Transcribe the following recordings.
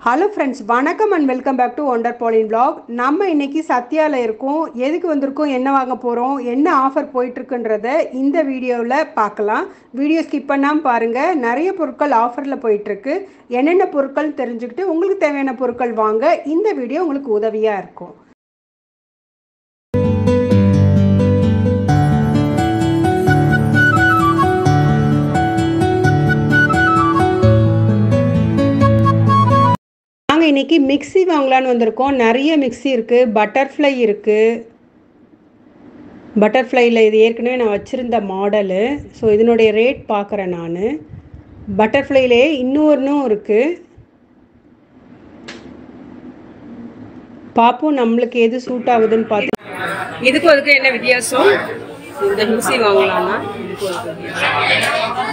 hello friends வணக்கம் and welcome back to wonder பாலின் vlog நம்ம இன்னைக்கு சத்யாவில் இருக்கோம் எதுக்கு வந்திருக்கோம் என்ன வாங்க போகிறோம் என்ன ஆஃபர் போயிட்டுருக்குன்றத இந்த வீடியோவில் பார்க்கலாம் வீடியோ ஸ்கிப் பண்ணாமல் பாருங்கள் நிறைய பொருட்கள் ஆஃபரில் போயிட்டுருக்கு என்னென்ன பொருட்கள் தெரிஞ்சுக்கிட்டு உங்களுக்கு தேவையான பொருட்கள் வாங்க இந்த வீடியோ உங்களுக்கு உதவியாக இருக்கும் நாங்கள் இன்றைக்கி மிக்ஸி வாங்கலான்னு வந்திருக்கோம் நிறைய மிக்ஸி இருக்குது பட்டர்ஃப்ளை இருக்குது பட்டர்ஃப்ளையில் இது ஏற்கனவே நான் வச்சுருந்த மாடலு ஸோ இதனுடைய ரேட் பார்க்குறேன் நான் பட்டர்ஃப்ளைலே இன்னொன்றும் இருக்குது பார்ப்போம் நம்மளுக்கு எது சூட் ஆகுதுன்னு பார்த்து இதுக்கும் அதுக்கும் என்ன வித்தியாசம் இந்த மிக்ஸி வாங்கலாம்னா இதுக்கும் அதுக்கும் வித்தியாசம்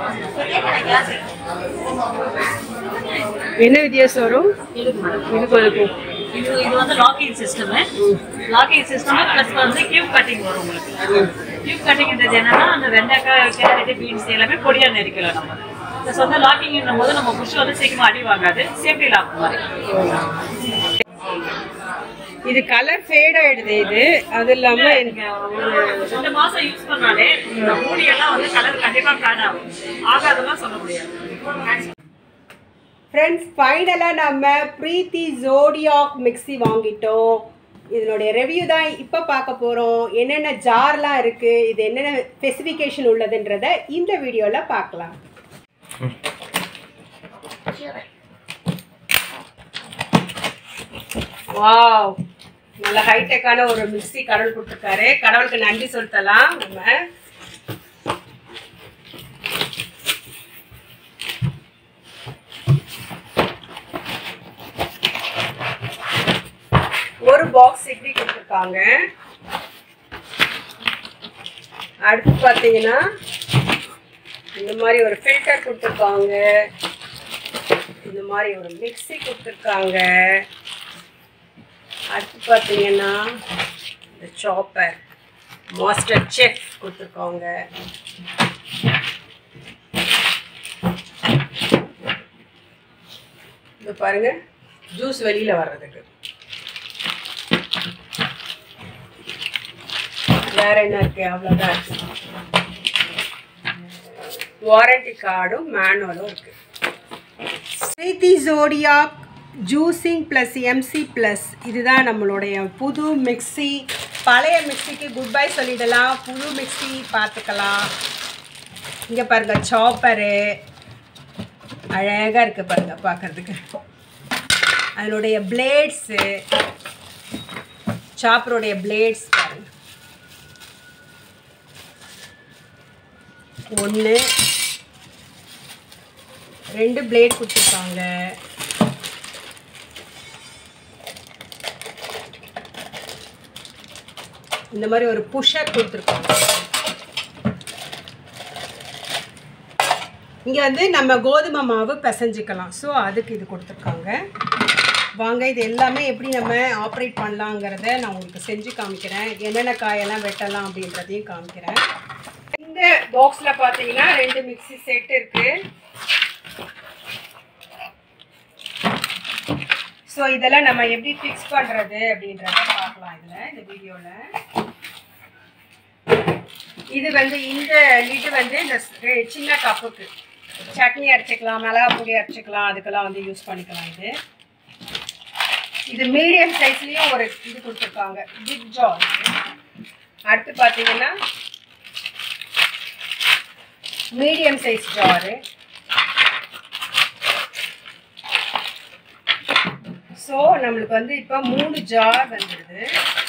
என்ன வித்தியாசம் வரும் இதுக்கும் அதுக்கும் இது இது வந்து locking system locking system plus வந்து கியூப் கட்டிங் வரும் உங்களுக்கு கியூப் கட்டிங்ன்றது என்னன்னா அந்த வெண்டைக்காய் கேரட் பீன்ஸ் எல்லாமே பொடியா நெரிக்கலாம் நம்ம ப்ளஸ் வந்து லாக்கிங்ன்னும் போது நம்ம புஷ் வந்து சீக்கிரமா அடி வாங்காது சேஃப்டி லாக் மாதிரி இது கலர் ஃபேட் ஆயிடுது இது அது இல்லாம நீங்க ஒரு ரெண்டு மாசம் யூஸ் பண்ணாலே இந்த மூடி எல்லாம் வந்து கலர் கண்டிப்பா ஃபேட் ஆகும் ஆகாதெல்லாம் சொல்ல முடியாது ஃப்ரெண்ட்ஸ் ஃபைனலாக நம்ம ப்ரீத்தி ஜோடியாக் மிக்ஸி வாங்கிட்டோம் இதனுடைய ரெவ்யூ தான் இப்போ பார்க்க போகிறோம் என்னென்ன ஜார்லாம் இருக்குது இது என்னென்ன ஸ்பெசிஃபிகேஷன் உள்ளதுன்றத இந்த வீடியோவில் பார்க்கலாம் வாவ் நல்ல ஹைடெக்கான ஒரு மிக்ஸி கடவுள் கொடுத்துருக்காரு கடவுளுக்கு நன்றி சொல்லித்தலாம் நம்ம ஒரு பாக்ஸ் இப்படி கொடுத்துருக்காங்க அடுத்து பார்த்தீங்கன்னா இந்த மாதிரி ஒரு ஃபில்டர் கொடுத்துருக்காங்க இந்த மாதிரி ஒரு மிக்ஸி கொடுத்துருக்காங்க அடுத்து பார்த்தீங்கன்னா இந்த சாப்பர் மாஸ்டர் செஃப் கொடுத்துருக்காங்க இது பாருங்க ஜூஸ் வெளியில வர்றதுக்கு வேற என்ன இருக்கு அவ்வளோதான் இருக்கு வாரண்டி கார்டும் மேனுவலும் இருக்கு ஸ்ரீதி Zodiac juicing plus M C plus இதுதான் நம்மளுடைய புது மிக்ஸி பழைய மிக்ஸிக்கு குட் பை சொல்லிடலாம் புது மிக்ஸி பார்த்துக்கலாம் இங்கே பாருங்க சாப்பரு அழகாக இருக்குது பாருங்க பார்க்கறதுக்கு அதனுடைய பிளேட்ஸு சாப்பருடைய பிளேட்ஸ் பாருங்க ஒன்று ரெண்டு பிளேட் கொடுத்துருக்காங்க இந்த மாதிரி ஒரு புஷர் கொடுத்துருக்காங்க இங்கே வந்து நம்ம கோதுமை மாவு பிசைஞ்சிக்கலாம் ஸோ அதுக்கு இது கொடுத்துருக்காங்க வாங்க இது எல்லாமே எப்படி நம்ம ஆப்ரேட் பண்ணலாங்கிறத நான் உங்களுக்கு செஞ்சு காமிக்கிறேன் என்னென்ன காயெல்லாம் வெட்டலாம் அப்படின்றதையும் காமிக்கிறேன் இந்த பாக்ஸில் பார்த்தீங்கன்னா ரெண்டு மிக்ஸி செட் இருக்குது ஸோ இதெல்லாம் நம்ம எப்படி ஃபிக்ஸ் பண்ணுறது அப்படின்றத பார்க்கலாம் இதில் இந்த வீடியோவில் இது வந்து இந்த லிட்டு வந்து இந்த ஸ்- சின்ன கப்புக்கு சட்னி அரைச்சிக்கலாம் மிளகா பொடி அரைச்சிக்கலாம் அதுக்கெல்லாம் வந்து யூஸ் பண்ணிக்கலாம் இது இது மீடியம் சைஸ்லேயும் ஒரு இது கொடுத்துருக்காங்க பிக் ஜார் அடுத்து பார்த்தீங்கன்னா மீடியம் சைஸ் ஜாரு ஸோ நம்மளுக்கு வந்து இப்போ மூணு ஜார் வந்துடுது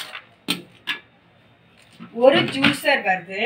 ஒரு ஜூஸர் வருது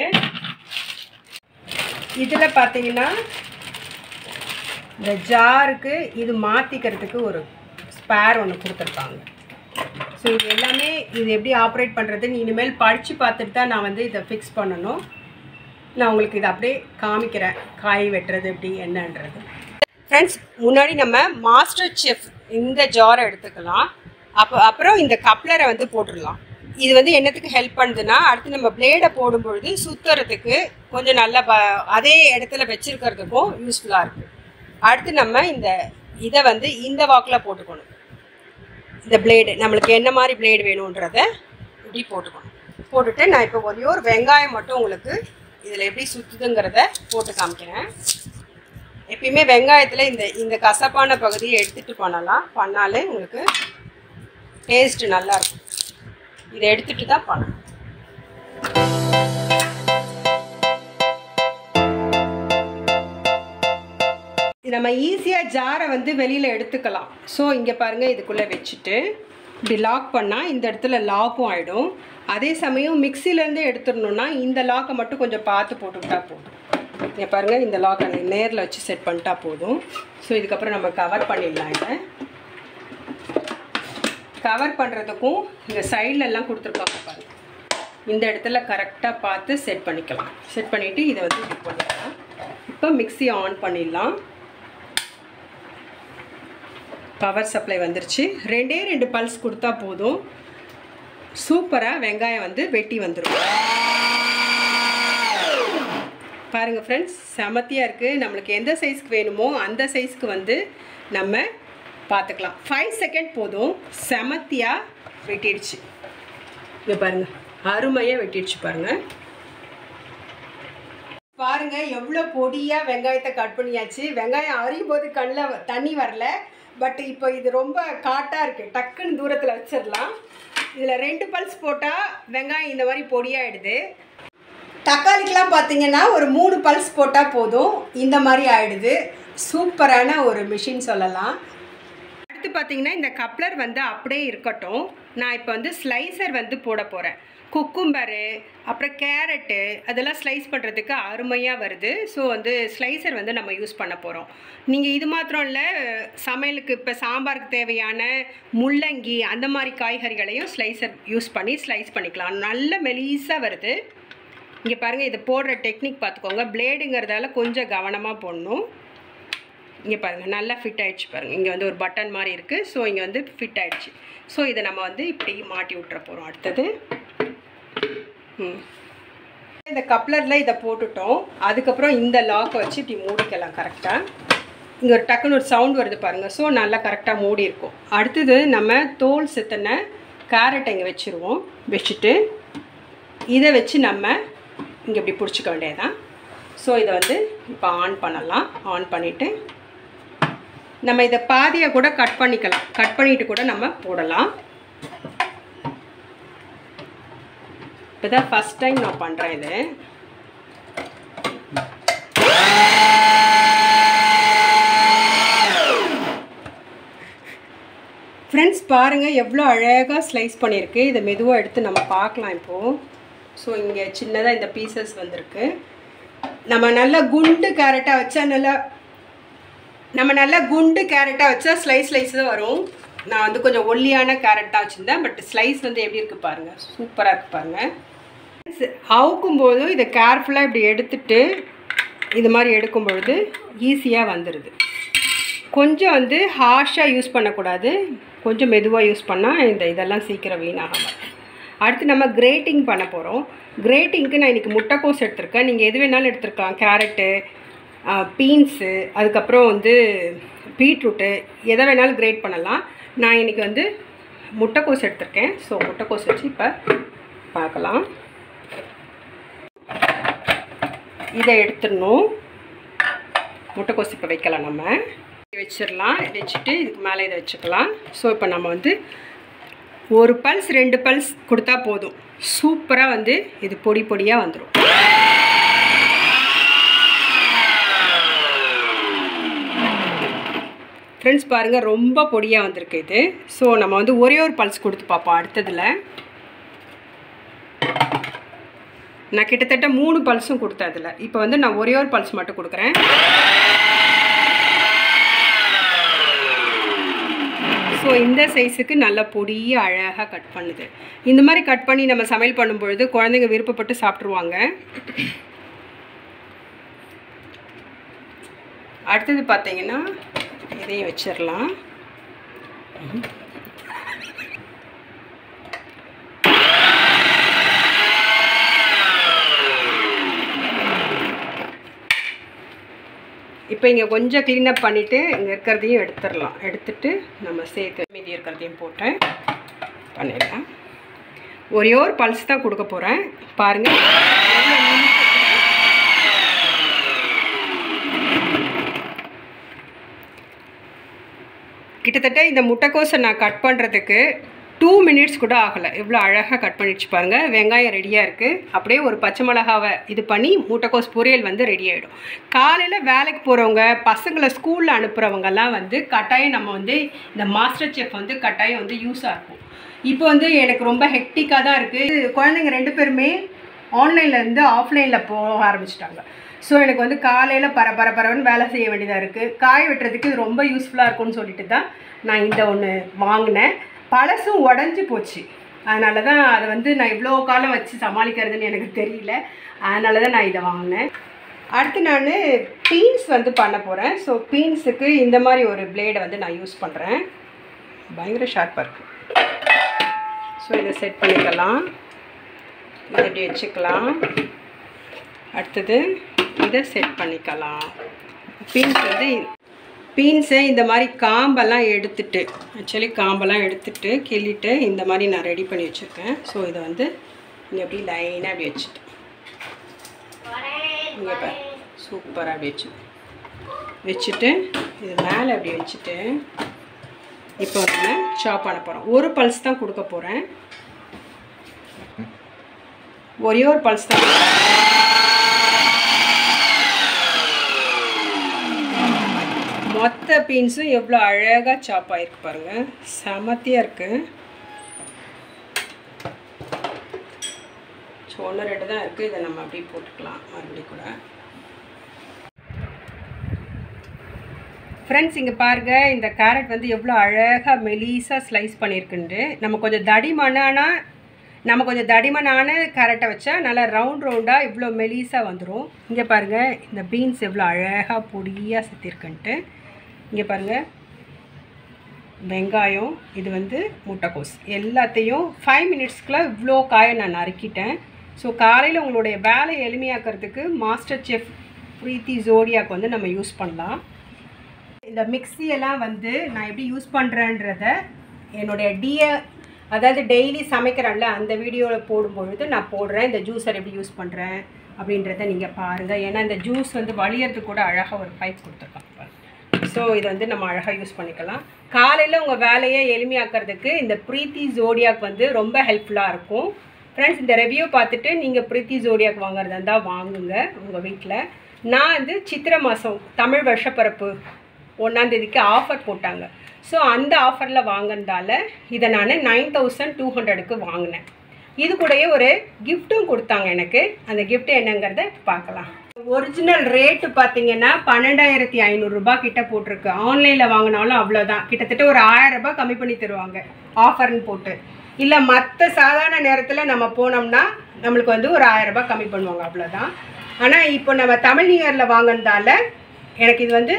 இதில் பார்த்தீங்கன்னா இந்த ஜாருக்கு இது மாற்றிக்கிறதுக்கு ஒரு ஸ்பேர் ஒன்று கொடுத்துருக்காங்க ஸோ இது எல்லாமே இது எப்படி ஆப்ரேட் பண்ணுறதுன்னு இனிமேல் படித்து பார்த்துட்டு தான் நான் வந்து இதை ஃபிக்ஸ் பண்ணணும் நான் உங்களுக்கு இதை அப்படியே காமிக்கிறேன் காய் வெட்டுறது எப்படி என்னன்றது ஃப்ரெண்ட்ஸ் முன்னாடி நம்ம மாஸ்டர் செஃப் இந்த ஜாரை எடுத்துக்கலாம் அப்போ அப்புறம் இந்த கப்ளரை வந்து போட்டுடலாம் இது வந்து என்னத்துக்கு ஹெல்ப் பண்ணுதுன்னா அடுத்து நம்ம பிளேடை போடும்பொழுது சுற்றுறதுக்கு கொஞ்சம் நல்லா ப அதே இடத்துல வச்சிருக்கிறதுக்கும் யூஸ்ஃபுல்லாக இருக்குது அடுத்து நம்ம இந்த இதை வந்து இந்த வாக்கில் போட்டுக்கணும் இந்த பிளேடு நம்மளுக்கு என்ன மாதிரி பிளேடு வேணுன்றத இப்படி போட்டுக்கணும் போட்டுட்டு நான் இப்போ ஒரே ஒரு வெங்காயம் மட்டும் உங்களுக்கு இதில் எப்படி சுற்றுதுங்கிறத போட்டு காமிக்கிறேன் எப்பயுமே வெங்காயத்தில் இந்த இந்த கசப்பான பகுதியை எடுத்துகிட்டு பண்ணலாம் பண்ணாலே உங்களுக்கு டேஸ்ட்டு நல்லாயிருக்கும் இதை எடுத்துகிட்டு தான் பண்ணணும் நம்ம ஈஸியாக ஜாரை வந்து வெளியில் எடுத்துக்கலாம் ஸோ இங்கே பாருங்கள் இதுக்குள்ளே வச்சுட்டு இப்படி லாக் பண்ணால் இந்த இடத்துல லாக்கும் ஆகிடும் அதே சமயம் மிக்சிலேருந்து எடுத்துடணுன்னா இந்த லாக்கை மட்டும் கொஞ்சம் பார்த்து போட்டுக்கிட்டா போதும் இங்கே பாருங்கள் இந்த லாக்கை நேரில் வச்சு செட் பண்ணிட்டா போதும் ஸோ இதுக்கப்புறம் நம்ம கவர் பண்ணிடலாம் இதை கவர் பண்ணுறதுக்கும் இந்த சைட்லெல்லாம் கொடுத்துருக்காங்க பாருங்கள் இந்த இடத்துல கரெக்டாக பார்த்து செட் பண்ணிக்கலாம் செட் பண்ணிவிட்டு இதை வந்து இது பண்ணிடலாம் இப்போ மிக்ஸி ஆன் பண்ணிடலாம் பவர் சப்ளை வந்துருச்சு ரெண்டே ரெண்டு பல்ஸ் கொடுத்தா போதும் சூப்பராக வெங்காயம் வந்து வெட்டி வந்துடும் பாருங்கள் ஃப்ரெண்ட்ஸ் செமத்தியாக இருக்குது நம்மளுக்கு எந்த சைஸ்க்கு வேணுமோ அந்த சைஸ்க்கு வந்து நம்ம பார்த்துக்கலாம் ஃபைவ் செகண்ட் போதும் செமத்தியாக வெட்டிடுச்சு இங்கே பாருங்கள் அருமையாக வெட்டிடுச்சு பாருங்கள் பாருங்க எவ்வளோ பொடியாக வெங்காயத்தை கட் பண்ணியாச்சு வெங்காயம் அரியும் போது கண்ணில் தண்ணி வரல பட் இப்போ இது ரொம்ப காட்டாக இருக்குது டக்குன்னு தூரத்தில் வச்சிடலாம் இதில் ரெண்டு பல்ஸ் போட்டால் வெங்காயம் இந்த மாதிரி பொடியாயிடுது தக்காளிக்கெலாம் பார்த்தீங்கன்னா ஒரு மூணு பல்ஸ் போட்டால் போதும் இந்த மாதிரி ஆயிடுது சூப்பரான ஒரு மிஷின் சொல்லலாம் அடுத்து பார்த்தீங்கன்னா இந்த கப்ளர் வந்து அப்படியே இருக்கட்டும் நான் இப்போ வந்து ஸ்லைசர் வந்து போட போகிறேன் குக்கும்பரு அப்புறம் கேரட்டு அதெல்லாம் ஸ்லைஸ் பண்ணுறதுக்கு அருமையாக வருது ஸோ வந்து ஸ்லைசர் வந்து நம்ம யூஸ் பண்ண போகிறோம் நீங்கள் இது மாத்திரம் இல்லை சமையலுக்கு இப்போ சாம்பாருக்கு தேவையான முள்ளங்கி அந்த மாதிரி காய்கறிகளையும் ஸ்லைசர் யூஸ் பண்ணி ஸ்லைஸ் பண்ணிக்கலாம் நல்ல மெலீஸாக வருது இங்கே பாருங்கள் இது போடுற டெக்னிக் பார்த்துக்கோங்க பிளேடுங்கிறதால கொஞ்சம் கவனமாக போடணும் இங்கே பாருங்கள் நல்லா ஃபிட் ஆயிடுச்சு பாருங்கள் இங்கே வந்து ஒரு பட்டன் மாதிரி இருக்குது ஸோ இங்கே வந்து ஃபிட் ஆயிடுச்சு ஸோ இதை நம்ம வந்து இப்படி மாட்டி விட்டுற போகிறோம் அடுத்தது ம் இந்த கப்ளரில் இதை போட்டுட்டோம் அதுக்கப்புறம் இந்த லாக்கை வச்சு இப்படி மூடிக்கலாம் கரெக்டாக இங்கே ஒரு டக்குன்னு ஒரு சவுண்ட் வருது பாருங்கள் ஸோ நல்லா கரெக்டாக மூடி இருக்கும் அடுத்தது நம்ம தோல் செத்தனை கேரட் இங்கே வச்சுருவோம் வச்சுட்டு இதை வச்சு நம்ம இங்கே இப்படி பிடிச்சிக்க வேண்டியதுதான் ஸோ இதை வந்து இப்போ ஆன் பண்ணலாம் ஆன் பண்ணிவிட்டு நம்ம இதை பாதியை கூட கட் பண்ணிக்கலாம் கட் பண்ணிட்டு கூட நம்ம போடலாம் இப்போ தான் ஃபஸ்ட் டைம் நான் பண்ணுறேன் இது ஃப்ரெண்ட்ஸ் பாருங்கள் எவ்வளோ அழகாக ஸ்லைஸ் பண்ணியிருக்கு இதை மெதுவாக எடுத்து நம்ம பார்க்கலாம் இப்போது ஸோ இங்கே சின்னதாக இந்த பீசஸ் வந்திருக்கு நம்ம நல்லா குண்டு கேரட்டாக வச்சா நல்லா நம்ம நல்லா குண்டு கேரட்டாக வச்சா ஸ்லைஸ் ஸ்லைஸ் தான் வரும் நான் வந்து கொஞ்சம் ஒல்லியான கேரட் தான் வச்சுருந்தேன் பட் ஸ்லைஸ் வந்து எப்படி இருக்குது பாருங்கள் சூப்பராக இருக்குது பாருங்கள் அவுக்கும் போதும் இதை கேர்ஃபுல்லாக இப்படி எடுத்துட்டு இது மாதிரி எடுக்கும் பொழுது ஈஸியாக வந்துடுது கொஞ்சம் வந்து ஹார்ஷாக யூஸ் பண்ணக்கூடாது கொஞ்சம் மெதுவாக யூஸ் பண்ணால் இந்த இதெல்லாம் சீக்கிரம் வீணாகாம அடுத்து நம்ம கிரேட்டிங் பண்ண போகிறோம் கிரேட்டிங்க்கு நான் இன்றைக்கி முட்டைக்கோஸ் எடுத்திருக்கேன் நீங்கள் எது வேணாலும் எடுத்துருக்கலாம் கேரட்டு பீன்ஸு அதுக்கப்புறம் வந்து பீட்ரூட்டு எதை வேணாலும் கிரேட் பண்ணலாம் நான் இன்றைக்கி வந்து முட்டைக்கோஸ் எடுத்திருக்கேன் ஸோ முட்டைக்கோஸ் வச்சு இப்போ பார்க்கலாம் இதை எடுத்துடணும் முட்டைக்கோஸ் இப்போ வைக்கலாம் நம்ம வச்சிடலாம் வச்சுட்டு இதுக்கு மேலே இதை வச்சுக்கலாம் ஸோ இப்போ நம்ம வந்து ஒரு பல்ஸ் ரெண்டு பல்ஸ் கொடுத்தா போதும் சூப்பராக வந்து இது பொடி பொடியாக வந்துடும் ஃப்ரெண்ட்ஸ் பாருங்கள் ரொம்ப பொடியாக வந்திருக்கு இது ஸோ நம்ம வந்து ஒரே ஒரு பல்ஸ் கொடுத்து பார்ப்போம் அடுத்ததில் நான் கிட்டத்தட்ட மூணு பல்ஸும் கொடுத்தேன் அதில் இப்போ வந்து நான் ஒரே ஒரு பல்ஸ் மட்டும் கொடுக்குறேன் ஸோ இந்த சைஸுக்கு நல்ல பொடியாக அழகாக கட் பண்ணுது இந்த மாதிரி கட் பண்ணி நம்ம சமையல் பண்ணும்பொழுது குழந்தைங்க விருப்பப்பட்டு சாப்பிட்ருவாங்க அடுத்தது பார்த்தீங்கன்னா இதையும் வச்சிடலாம் இப்போ இங்கே கொஞ்சம் க்ளீனப் பண்ணிவிட்டு இங்கே இருக்கிறதையும் எடுத்துடலாம் எடுத்துட்டு நம்ம சேர்த்து மீதி இருக்கிறதையும் போட்டு பண்ணிடலாம் ஒரே ஒரு பல்ஸ் தான் கொடுக்க போகிறேன் பாருங்கள் கிட்டத்தட்ட இந்த முட்டைக்கோஸை நான் கட் பண்ணுறதுக்கு டூ மினிட்ஸ் கூட ஆகலை எவ்வளோ அழகாக கட் பண்ணிடுச்சு பாருங்கள் வெங்காயம் ரெடியாக இருக்குது அப்படியே ஒரு பச்சை மிளகாவை இது பண்ணி முட்டைக்கோஸ் பொரியல் வந்து ரெடி ஆகிடும் காலையில் வேலைக்கு போகிறவங்க பசங்களை ஸ்கூலில் அனுப்புகிறவங்கெல்லாம் வந்து கட்டாயம் நம்ம வந்து இந்த மாஸ்டர் செஃப் வந்து கட்டாயம் வந்து யூஸாக இருக்கும் இப்போ வந்து எனக்கு ரொம்ப ஹெக்டிக்காக தான் இருக்குது குழந்தைங்க ரெண்டு பேருமே ஆன்லைனில் இருந்து ஆஃப்லைனில் போக ஆரம்பிச்சிட்டாங்க ஸோ எனக்கு வந்து காலையில் பர பர பரவன்னு வேலை செய்ய வேண்டியதாக இருக்குது காய வெட்டுறதுக்கு இது ரொம்ப யூஸ்ஃபுல்லாக இருக்கும்னு சொல்லிட்டு தான் நான் இந்த ஒன்று வாங்கினேன் பழசும் உடஞ்சி போச்சு அதனால தான் அதை வந்து நான் இவ்வளோ காலம் வச்சு சமாளிக்கிறதுன்னு எனக்கு தெரியல அதனால தான் நான் இதை வாங்கினேன் அடுத்து நான் பீன்ஸ் வந்து பண்ண போகிறேன் ஸோ பீன்ஸுக்கு இந்த மாதிரி ஒரு பிளேடை வந்து நான் யூஸ் பண்ணுறேன் பயங்கர ஷார்ப்பாக இருக்குது ஸோ இதை செட் பண்ணிக்கலாம் இதை இப்படி வச்சுக்கலாம் அடுத்தது இதை செட் பண்ணிக்கலாம் பீன்ஸ் வந்து பீன்ஸை இந்த மாதிரி காம்பெல்லாம் எடுத்துட்டு ஆக்சுவலி காம்பெல்லாம் எடுத்துட்டு கிள்ளிட்டு இந்த மாதிரி நான் ரெடி பண்ணி வச்சுருக்கேன் ஸோ இதை வந்து இங்கே அப்படி லைனாக அப்படி வச்சுட்டு இங்கே பாரு சூப்பராக அப்படி வச்சு வச்சுட்டு இது மேலே அப்படி வச்சுட்டு இப்போ நம்ம சாப் பண்ண போகிறோம் ஒரு பல்ஸ் தான் கொடுக்க போகிறேன் ஒரே ஒரு பல்ஸ் தான் மொத்த பீன்ஸும் எவ்வளோ அழகாக சாப் ஆகிருக்கு பாருங்கள் செமத்தியாக இருக்குது ஸோ ஒன்று ரெண்டு தான் இருக்குது இதை நம்ம அப்படியே போட்டுக்கலாம் மறுபடியும் கூட ஃப்ரெண்ட்ஸ் இங்கே பாருங்கள் இந்த கேரட் வந்து எவ்வளோ அழகாக மெலீஸாக ஸ்லைஸ் பண்ணியிருக்குன்ட்டு நம்ம கொஞ்சம் தடிமனான நம்ம கொஞ்சம் தடிமனான கேரட்டை வச்சா நல்லா ரவுண்ட் ரவுண்டாக இவ்வளோ மெலீஸாக வந்துடும் இங்கே பாருங்கள் இந்த பீன்ஸ் எவ்வளோ அழகாக பொடியாக சுற்றிருக்குன்ட்டு இங்கே பாருங்கள் வெங்காயம் இது வந்து முட்டைக்கோஸ் எல்லாத்தையும் ஃபைவ் மினிட்ஸ்க்குள்ள இவ்வளோ காயை நான் நறுக்கிட்டேன் ஸோ காலையில் உங்களுடைய வேலையை எளிமையாக்கிறதுக்கு மாஸ்டர் செஃப் ப்ரீத்தி ஜோடியாக்கு வந்து நம்ம யூஸ் பண்ணலாம் இந்த மிக்ஸியெல்லாம் வந்து நான் எப்படி யூஸ் பண்ணுறேன்றத என்னுடைய டிய அதாவது டெய்லி சமைக்கிறேன்ல அந்த வீடியோவில் போடும்பொழுது நான் போடுறேன் இந்த ஜூஸர் எப்படி யூஸ் பண்ணுறேன் அப்படின்றத நீங்கள் பாருங்கள் ஏன்னா இந்த ஜூஸ் வந்து வழியறதுக்கு கூட அழகாக ஒரு பைப் கொடுத்துருக்காங்க ஸோ இது வந்து நம்ம அழகாக யூஸ் பண்ணிக்கலாம் காலையில் உங்கள் வேலையை எளிமையாக்கிறதுக்கு இந்த ப்ரீத்தி ஜோடியாக் வந்து ரொம்ப ஹெல்ப்ஃபுல்லாக இருக்கும் ஃப்ரெண்ட்ஸ் இந்த ரிவ்யூ பார்த்துட்டு நீங்கள் ப்ரீத்தி ஜோடியாக் வாங்குறதா இருந்தால் வாங்குங்க உங்கள் வீட்டில் நான் வந்து சித்திரை மாதம் தமிழ் வருஷப்பிறப்பு ஒன்றாந்தேதிக்கு ஆஃபர் போட்டாங்க ஸோ அந்த ஆஃபரில் வாங்கினதால இதை நான் நைன் தௌசண்ட் டூ ஹண்ட்ரடுக்கு வாங்கினேன் இது கூடயே ஒரு கிஃப்ட்டும் கொடுத்தாங்க எனக்கு அந்த gift என்னங்கிறத பார்க்கலாம் ஒரிஜினல் ரேட்டு பார்த்தீங்கன்னா பன்னெண்டாயிரத்தி ஐநூறுரூபா கிட்ட போட்டிருக்கு ஆன்லைனில் வாங்கினாலும் அவ்வளோதான் கிட்டத்தட்ட ஒரு ஆயிரம் ரூபாய் கம்மி பண்ணி தருவாங்க ஆஃபர்னு போட்டு இல்லை மற்ற சாதாரண நேரத்தில் நம்ம போனோம்னா நம்மளுக்கு வந்து ஒரு ஆயிரம் ரூபாய் கம்மி பண்ணுவாங்க அவ்வளோதான் ஆனால் இப்போ நம்ம தமிழ் நியூ இயரில் வாங்கினதால எனக்கு இது வந்து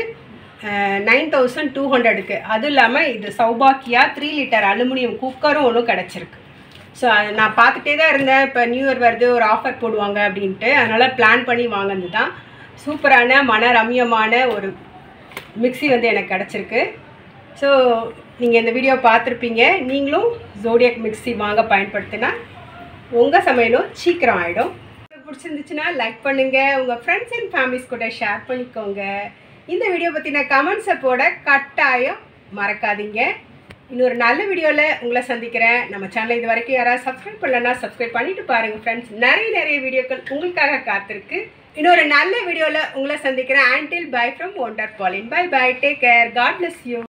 நைன் தௌசண்ட் டூ ஹண்ட்ரடுக்கு அதுவும் இல்லாமல் இது சௌபாக்கியா த்ரீ லிட்டர் அலுமினியம் குக்கரும் ஒன்றும் கிடச்சிருக்கு ஸோ நான் பார்த்துட்டே தான் இருந்தேன் இப்போ நியூ இயர் வருது ஒரு ஆஃபர் போடுவாங்க அப்படின்ட்டு அதனால் பிளான் பண்ணி வாங்கினது தான் சூப்பரான மன ரம்யமான ஒரு மிக்ஸி வந்து எனக்கு கிடச்சிருக்கு ஸோ நீங்கள் இந்த வீடியோ பார்த்துருப்பீங்க நீங்களும் ஜோடியாக் மிக்ஸி வாங்க பயன்படுத்தினா உங்கள் சமையலும் சீக்கிரம் ஆகிடும் பிடிச்சிருந்துச்சுன்னா லைக் பண்ணுங்கள் உங்கள் ஃப்ரெண்ட்ஸ் அண்ட் ஃபேமிலிஸ் கூட ஷேர் பண்ணிக்கோங்க இந்த வீடியோ பற்றின கமெண்ட்ஸை போட கட்டாயம் மறக்காதீங்க இன்னொரு நல்ல வீடியோவில் உங்களை சந்திக்கிறேன் நம்ம சேனலை இது வரைக்கும் யாராவது சப்ஸ்கிரைப் பண்ணலன்னா சப்ஸ்கிரைப் பண்ணிட்டு பாருங்கள் ஃப்ரெண்ட்ஸ் நிறைய நிறைய வீடியோக்கள் உங்களுக்காக காத்திருக்கு இன்னொரு நல்ல வீடியோவில் உங்களை சந்திக்கிறேன் ஆண்டில் பை ஃப்ரம் ஒண்டர் பாலின் bye bye take care god bless you